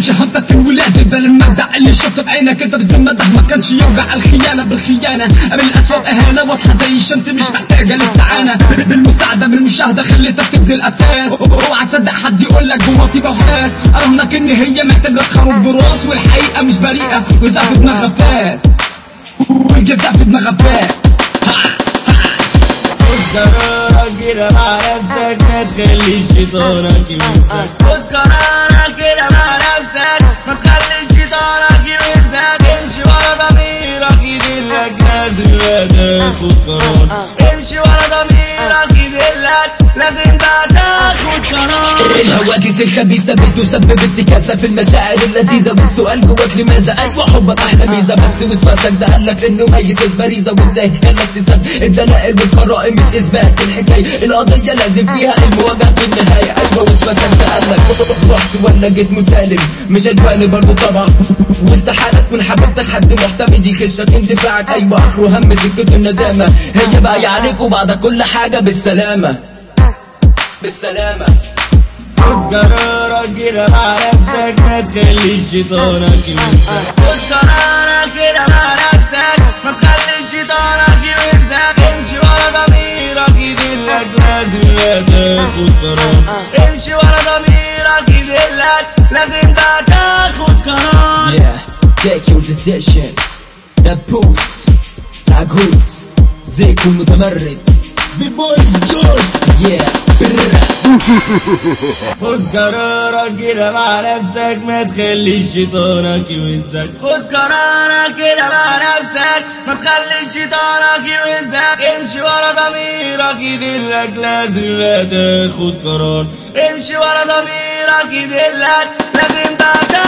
شهادتك في الولادة بل المبدع اللي شفته بعينك انت بالذمة ده ما كانش يوجع الخيانة بالخيانة قبل الأسوأ إهانة واضحة زي الشمس مش محتاجة الاستعانة بالمساعدة بالمشاهدة خليتك تبني الأساس اوعى تصدق حد يقول لك جوا طيبة وحاس أراهنك إن هي محتاجة تخرج براس والحقيقة مش بريئة وزقف في دماغها فاس والجزاء في دماغها فاس خد قرارك كده مع نفسك ما تخليش شيطانك يمسك خد قرارك كده مع نفسك ما تخليش شيطانك يمسك امشي ورا ضميرك يدلك لازم لا تاخد قرار امشي ورا ضميرك يدلك لازم بقى تاخد قرار الهواجس الخبيثة بتسبب انتكاسة في المشاعر اللذيذة والسؤال جواك لماذا أيوة حبك أحلى ميزة بس وسواسك ده قالك إنه ميز مش باريزة وده خلاك تصدق الدلائل والقرائن مش إثبات الحكاية القضية لازم فيها المواجهة في النهاية أيوة وسواسك ده قالك رحت ولا جيت مسالم مش أجواني برضو طبعا واستحالة تكون حبيبتك حد محتمد يخشك اندفاعك أيوة آخره هم سكته الندامة هي بقى عليك وبعد كل حاجة بالسلامة بالسلامة خد قرارك كده مع نفسك ما تخليش شيطانك يمسك خد قرارك كده مع نفسك ما تخليش شيطانك يمسك امشي ورا ضميرك يدلك لازم لا تاخد قرار امشي ورا ضميرك يدلك لازم ده تاخد قرار Yeah, take your decision The pulse العجوز زيكو المتمرد ببويز جوست Yeah خد قرارك كده مع نفسك ما تخليش شيطانك يوزك خد قرارك كده مع نفسك ما تخليش شيطانك يوزك امشي ورا ضميرك يدلك لازم لا تاخد قرار امشي ورا ضميرك يدلك لازم ده